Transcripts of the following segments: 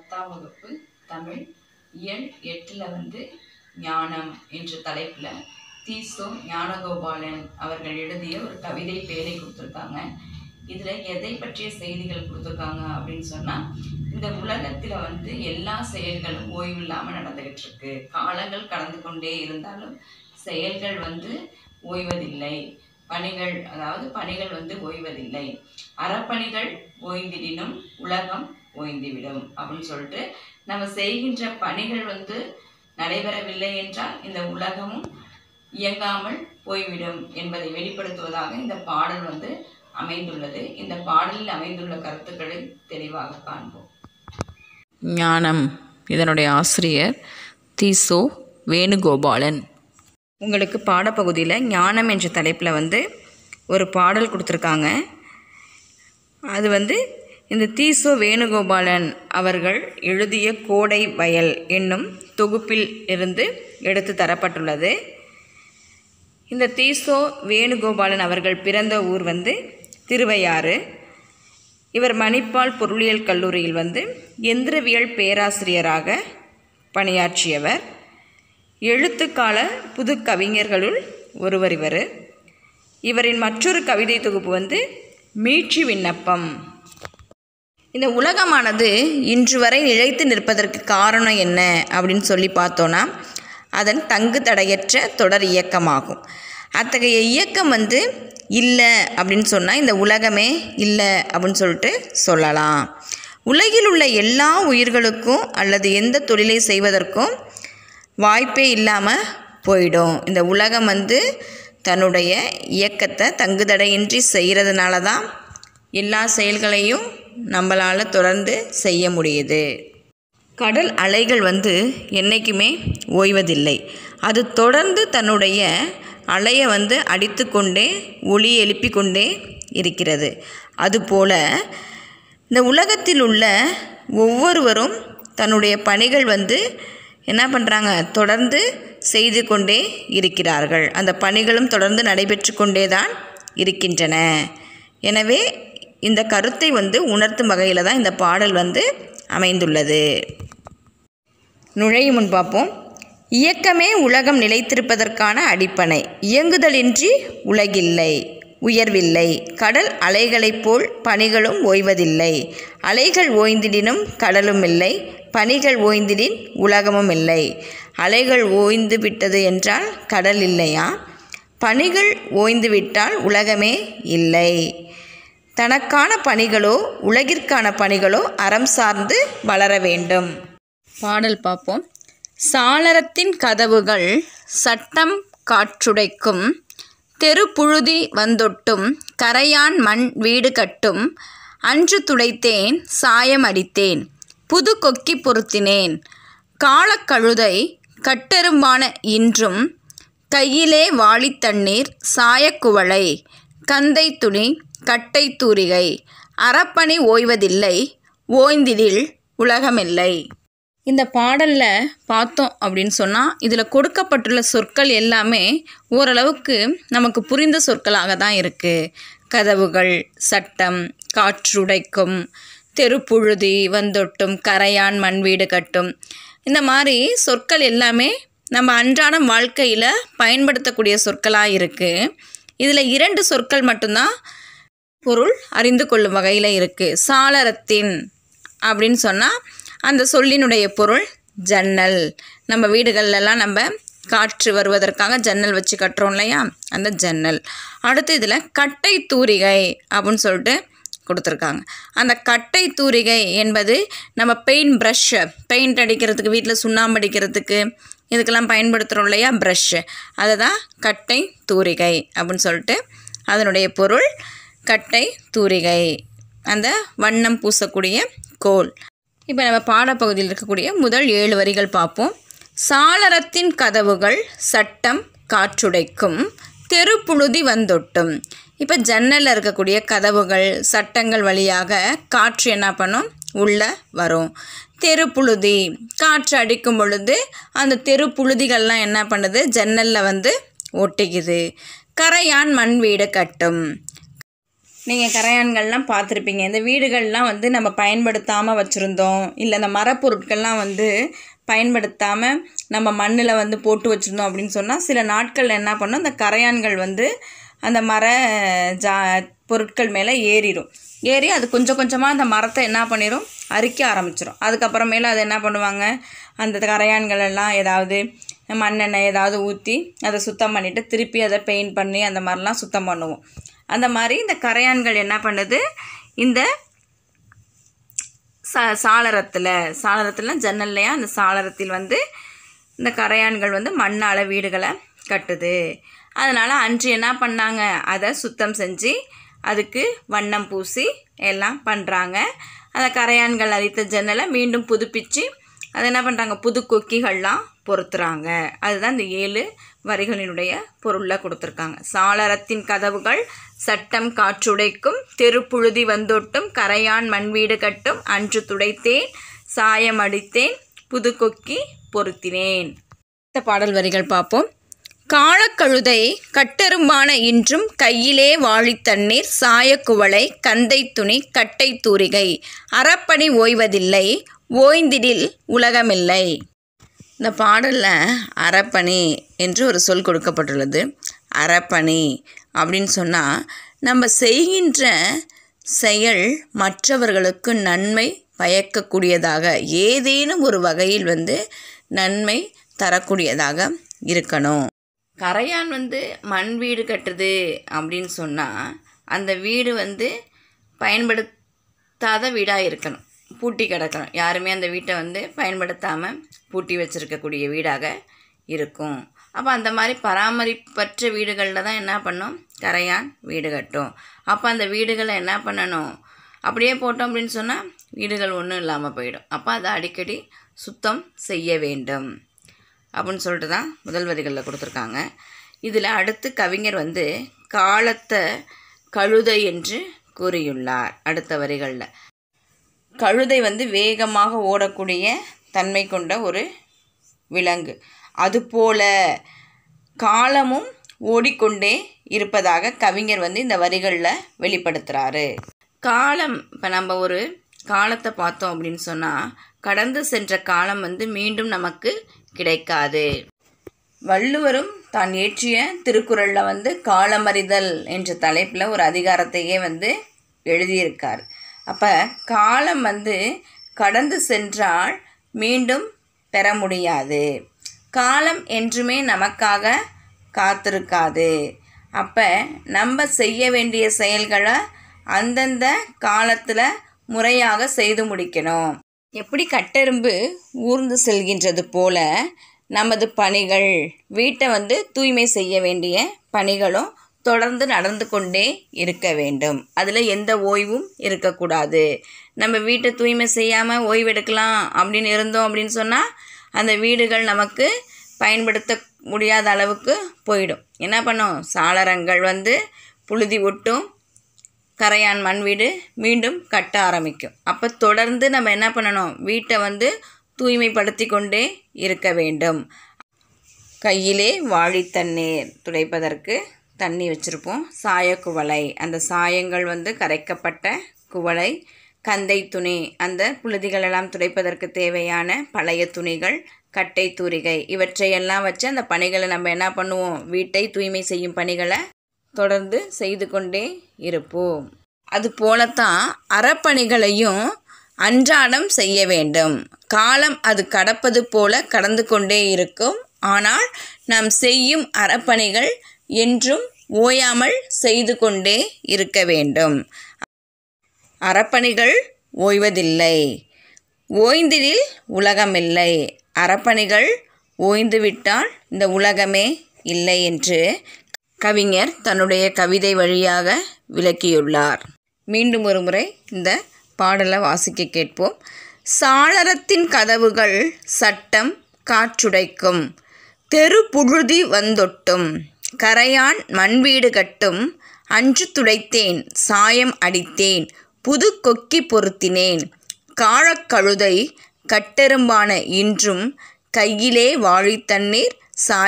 பத்தாம் வகுப்பு தமிழ் இயல் எட்டில் வந்து ஞானம் என்ற தலைப்பில் தீசோ ஞானகோபாலன் அவர்கள் எழுதிய ஒரு கவிதை பேரை கொடுத்துருக்காங்க இதில் எதை பற்றிய செய்திகள் கொடுத்துருக்காங்க அப்படின்னு சொன்னால் இந்த உலகத்தில் வந்து எல்லா செயல்களும் ஓய்வு இல்லாமல் நடந்துகிட்டு இருக்கு காலங்கள் கடந்து கொண்டே இருந்தாலும் செயல்கள் வந்து ஓய்வதில்லை பணிகள் அதாவது பணிகள் வந்து ஓய்வதில்லை அறப்பணிகள் ஓய்ந்திடினும் உலகம் ஓய்ந்துவிடும் அப்படின்னு சொல்லிட்டு நம்ம செய்கின்ற பணிகள் வந்து நடைபெறவில்லை என்றால் இந்த உலகமும் இயங்காமல் போய்விடும் என்பதை வெளிப்படுத்துவதாக இந்த பாடல் வந்து அமைந்துள்ளது இந்த பாடலில் அமைந்துள்ள கருத்துக்களை தெளிவாக காண்போம் ஞானம் இதனுடைய ஆசிரியர் தீசோ வேணுகோபாலன் உங்களுக்கு பாடப்பகுதியில் ஞானம் என்ற தலைப்பில் வந்து ஒரு பாடல் கொடுத்துருக்காங்க அது வந்து இந்த தீசோ வேணுகோபாலன் அவர்கள் எழுதிய கோடை வயல் என்னும் தொகுப்பில் இருந்து எடுத்து தரப்பட்டுள்ளது இந்த தீசோ வேணுகோபாலன் அவர்கள் பிறந்த ஊர் வந்து திருவையாறு இவர் மணிப்பால் பொருளியல் கல்லூரியில் வந்து எந்திரவியல் பேராசிரியராக பணியாற்றியவர் எழுத்துக்கால புது கவிஞர்களுள் ஒருவர் இவர் இவரின் மற்றொரு கவிதை தொகுப்பு வந்து மீட்சி விண்ணப்பம் இந்த உலகமானது இன்று வரை நிலைத்து நிற்பதற்கு காரணம் என்ன அப்படின்னு சொல்லி பார்த்தோன்னா அதன் தங்கு தடையற்ற தொடர் இயக்கமாகும் அத்தகைய இயக்கம் வந்து இல்லை அப்படின்னு சொன்னால் இந்த உலகமே இல்லை அப்படின்னு சொல்லிட்டு சொல்லலாம் உலகில் உள்ள எல்லா உயிர்களுக்கும் அல்லது எந்த தொழிலை செய்வதற்கும் வாய்ப்பே இல்லாமல் போயிடும் இந்த உலகம் வந்து தன்னுடைய இயக்கத்தை தங்குதடையின்றி செய்கிறதுனால தான் எல்லா செயல்களையும் நம்மளால் தொடர்ந்து செய்ய முடியுது கடல் அலைகள் வந்து என்றைக்குமே ஓய்வதில்லை அது தொடர்ந்து தன்னுடைய அலையை வந்து அடித்து கொண்டே ஒளி எழுப்பி கொண்டே இருக்கிறது அதுபோல் இந்த உலகத்தில் உள்ள ஒவ்வொருவரும் தன்னுடைய பணிகள் வந்து என்ன பண்ணுறாங்க தொடர்ந்து செய்து கொண்டே இருக்கிறார்கள் அந்த பணிகளும் தொடர்ந்து நடைபெற்று கொண்டே தான் இருக்கின்றன எனவே இந்த கருத்தை வந்து உணர்த்தும் வகையில் தான் இந்த பாடல் வந்து அமைந்துள்ளது நுழையும் முன் பார்ப்போம் இயக்கமே உலகம் நிலைத்திருப்பதற்கான அடிப்படை இயங்குதலின்றி உலகில்லை உயர்வில்லை கடல் அலைகளைப் போல் பணிகளும் ஓய்வதில்லை அலைகள் ஓய்ந்திடினும் கடலும் இல்லை பணிகள் ஓய்ந்திடின் உலகமும் இல்லை அலைகள் ஓய்ந்து விட்டது என்றால் கடல் இல்லையா பணிகள் ஓய்ந்துவிட்டால் உலகமே இல்லை தனக்கான பணிகளோ உலகிற்கான பணிகளோ அறம் சார்ந்து வளர வேண்டும் பாடல் பார்ப்போம் சாளரத்தின் கதவுகள் சட்டம் காற்றுடைக்கும் தெருப்புழுதி வந்தொட்டும் கரையான் மண் வீடு கட்டும் அன்று துடைத்தேன் சாயம் அடித்தேன் புது கொக்கி பொருத்தினேன் காலக்கழுதை கட்டெரும்பான இன்றும் கையிலே வாளித்தண்ணீர் சாயக்குவளை கந்தை துணி கட்டை தூரிகை அறப்பணி ஓய்வதில்லை ஓய்ந்திடில் உலகமில்லை இந்த பாடலில் பார்த்தோம் அப்படின்னு சொன்னால் இதில் கொடுக்கப்பட்டுள்ள சொற்கள் எல்லாமே ஓரளவுக்கு நமக்கு புரிந்த சொற்களாக தான் இருக்குது கதவுகள் சட்டம் காற்றுடைக்கும் தெருப்புழுதி வந்தொட்டும் கரையான் மண் வீடு கட்டும் இந்த மாதிரி சொற்கள் எல்லாமே நம்ம அன்றாடம் வாழ்க்கையில் பயன்படுத்தக்கூடிய சொற்களாக இருக்குது இதில் இரண்டு சொற்கள் மட்டும்தான் பொருள் அறிந்து கொள்ளும் வகையில் இருக்குது சாளரத்தின் அப்படின்னு சொன்னால் அந்த சொல்லினுடைய பொருள் ஜன்னல் நம்ம வீடுகள்லாம் நம்ம காற்று வருவதற்காக ஜன்னல் வச்சு கட்டுறோம் இல்லையா அந்த ஜன்னல் அடுத்து இதில் கட்டை தூரிகை அப்படின்னு சொல்லிட்டு கொடுத்துருக்காங்க அந்த கட்டை தூரிகை என்பது நம்ம பெயிண்ட் ப்ரஷ்ஷு பெயிண்ட் அடிக்கிறதுக்கு வீட்டில் சுண்ணாம்பு அடிக்கிறதுக்கு இதுக்கெல்லாம் பயன்படுத்துகிறோம் இல்லையா ப்ரஷ்ஷு அதை தான் கட்டை தூரிகை அப்படின்னு சொல்லிட்டு அதனுடைய பொருள் கட்டை தூரிகை அந்த வண்ணம் பூசக்கூடிய கோல் இப்போ நம்ம பாடப்பகுதியில் இருக்கக்கூடிய முதல் ஏழு வரிகள் பார்ப்போம் சாளரத்தின் கதவுகள் சட்டம் காற்றுடைக்கும் தெருப்புழுதி வந்தொட்டும் இப்போ ஜன்னலில் இருக்கக்கூடிய கதவுகள் சட்டங்கள் வழியாக காற்று என்ன பண்ணும் உள்ளே வரும் தெருப்புழுதி காற்று அடிக்கும் பொழுது அந்த தெருப்புழுதிகள்லாம் என்ன பண்ணுது ஜன்னலில் வந்து ஒட்டிக்குது கரையான் மண் வீடு கட்டும் நீங்கள் கரையான்கள்லாம் பார்த்துருப்பீங்க இந்த வீடுகள்லாம் வந்து நம்ம பயன்படுத்தாமல் வச்சுருந்தோம் இல்லை இந்த மரப்பொருட்கள்லாம் வந்து பயன்படுத்தாமல் நம்ம மண்ணில் வந்து போட்டு வச்சுருந்தோம் அப்படின்னு சொன்னால் சில நாட்கள் என்ன பண்ணோம் இந்த கரையான்கள் வந்து அந்த மர ஜா பொருட்கள் மேலே ஏறிடும் ஏறி அது கொஞ்சம் கொஞ்சமாக அந்த மரத்தை என்ன பண்ணிடும் அரிக்க ஆரம்பிச்சிடும் அதுக்கப்புறமேல அது என்ன பண்ணுவாங்க அந்த கரையான்கள் எல்லாம் ஏதாவது மண்ணெண்ணெய் ஏதாவது ஊற்றி அதை சுத்தம் பண்ணிவிட்டு திருப்பி அதை பெயிண்ட் பண்ணி அந்த மாதிரிலாம் சுத்தம் பண்ணுவோம் அந்த மாதிரி இந்த கரையான்கள் என்ன பண்ணுது இந்த சா சாளரத்தில் சாளரத்தில் ஜன்னல்லையா அந்த சாளரத்தில் வந்து இந்த கரையான்கள் வந்து மண்ணால் வீடுகளை கட்டுது அதனால் அன்று என்ன பண்ணாங்க அதை சுத்தம் செஞ்சு அதுக்கு வண்ணம் பூசி எல்லாம் பண்ணுறாங்க அந்த கரையான்கள் அரித்த ஜன்னலை மீண்டும் புதுப்பிச்சு அதை என்ன பண்ணுறாங்க புது கொக்கிகள்லாம் பொருத்துறாங்க அதுதான் இந்த ஏழு வரிகளினுடைய பொருளில் கொடுத்துருக்காங்க சாளரத்தின் கதவுகள் சட்டம் காற்றுடைக்கும் தெருப்புழுதி வந்தொட்டும் கரையான் மண் வீடு கட்டும் அன்று துடைத்தேன் சாயம் அடித்தேன் புது கொக்கி பொருத்தினேன் இந்த பாடல் வரிகள் பார்ப்போம் காலக்கழுதை கட்டெரும்பான இன்றும் கையிலே வாழித் தண்ணீர் சாயக்குவளை கந்தை துணி கட்டை தூரிகை அறப்பணி ஓய்வதில்லை ஓய்ந்திடில் உலகமில்லை இந்த பாடலில் அறப்பணி என்று ஒரு சொல் கொடுக்கப்பட்டுள்ளது அறப்பணி அப்படின்னு சொன்னால் நம்ம செய்கின்ற செயல் மற்றவர்களுக்கு நன்மை பயக்கக்கூடியதாக ஏதேனும் ஒரு வகையில் வந்து நன்மை தரக்கூடியதாக இருக்கணும் கரையான் வந்து மண் வீடு கட்டுது அப்படின்னு சொன்னால் அந்த வீடு வந்து பயன்படுத்தாத வீடாக இருக்கணும் பூட்டி கிடக்கணும் யாருமே அந்த வீட்டை வந்து பயன்படுத்தாமல் பூட்டி வச்சுருக்கக்கூடிய வீடாக இருக்கும் அப்போ அந்த மாதிரி பராமரிப்பற்ற வீடுகளில் தான் என்ன பண்ணும் கரையான் வீடு கட்டும் அப்போ அந்த வீடுகளை என்ன பண்ணணும் அப்படியே போட்டோம் அப்படின்னு சொன்னால் வீடுகள் ஒன்றும் இல்லாமல் போயிடும் அப்போ அதை அடிக்கடி சுத்தம் செய்ய வேண்டும் அப்படின்னு சொல்லிட்டு தான் முதல் வரிகளில் கொடுத்துருக்காங்க இதில் அடுத்து கவிஞர் வந்து காலத்தை கழுதை என்று கூறியுள்ளார் அடுத்த வரிகளில் கழுதை வந்து வேகமாக ஓடக்கூடிய தன்மை கொண்ட ஒரு விலங்கு அதுபோல காலமும் ஓடிக்கொண்டே இருப்பதாக கவிஞர் வந்து இந்த வரிகளில் வெளிப்படுத்துகிறாரு காலம் இப்போ நம்ம ஒரு காலத்தை பார்த்தோம் அப்படின்னு சொன்னால் கடந்து சென்ற காலம் வந்து மீண்டும் நமக்கு கிடைக்காது வள்ளுவரும் தான் இயற்றிய திருக்குறளில் வந்து காலமறிதல் என்ற தலைப்பில் ஒரு அதிகாரத்தையே வந்து எழுதியிருக்கார் அப்போ காலம் வந்து கடந்து சென்றால் மீண்டும் பெற முடியாது காலம் என்றுமே நமக்காக காத்திருக்காது அப்போ நம்ம செய்ய வேண்டிய செயல்களை அந்தந்த காலத்தில் முறையாக செய்து முடிக்கணும் எப்படி கட்டெரும்பு ஊர்ந்து செல்கின்றது போல நமது பணிகள் வீட்டை வந்து தூய்மை செய்ய வேண்டிய பணிகளும் தொடர்ந்து நடந்து கொண்டே இருக்க வேண்டும் அதில் எந்த ஓய்வும் இருக்கக்கூடாது நம்ம வீட்டை தூய்மை செய்யாமல் ஓய்வெடுக்கலாம் அப்படின்னு இருந்தோம் அப்படின்னு சொன்னால் அந்த வீடுகள் நமக்கு பயன்படுத்த முடியாத அளவுக்கு போயிடும் என்ன பண்ணும் சாளரங்கள் வந்து புழுதி ஒட்டும் கரையான் மண் வீடு மீண்டும் கட்ட ஆரம்பிக்கும் அப்போ தொடர்ந்து நம்ம என்ன பண்ணணும் வீட்டை வந்து தூய்மைப்படுத்தி கொண்டே இருக்க வேண்டும் கையிலே வாழி தண்ணீர் துடைப்பதற்கு தண்ணி வச்சுருப்போம் சாயக்குவளை அந்த சாயங்கள் வந்து கரைக்கப்பட்ட குவளை கந்தை துணி அந்த புழுதிகள் எல்லாம் துடைப்பதற்கு தேவையான பழைய துணிகள் கட்டை தூரிகை இவற்றையெல்லாம் வச்சு அந்த பணிகளை நம்ம என்ன பண்ணுவோம் வீட்டை தூய்மை செய்யும் பணிகளை தொடர்ந்து செய்து கொண்டே இருப்போம் அது போலத்தான் அறப்பணிகளையும் அன்றாடம் செய்ய வேண்டும் காலம் அது கடப்பது போல கடந்து கொண்டே இருக்கும் ஆனால் நாம் செய்யும் அறப்பணிகள் என்றும் ஓயாமல் செய்து கொண்டே இருக்க வேண்டும் அறப்பணிகள் ஓய்வதில்லை ஓய்ந்திடில் உலகமில்லை அறப்பணிகள் ஓய்ந்துவிட்டால் இந்த உலகமே இல்லை என்று கவிஞர் தன்னுடைய கவிதை வழியாக விளக்கியுள்ளார் மீண்டும் ஒரு முறை இந்த பாடலை வாசிக்க கேட்போம் சாளரத்தின் கதவுகள் சட்டம் காற்றுடைக்கும் தெரு புழுதி வந்தொட்டும் கரையான் மண்வீடு கட்டும் அன்று துடைத்தேன் சாயம் அடித்தேன் புது கொக்கி பொருத்தினேன் காழக்கழுதை கட்டெரும்பான இன்றும் கையிலே வாழி தண்ணீர்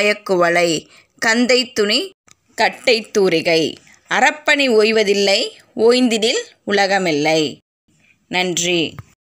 சாயக்குவளை கந்தை துணி கட்டை தூரிகை அறப்பணி ஓய்வதில்லை ஓய்ந்திடில் உலகமில்லை நன்றி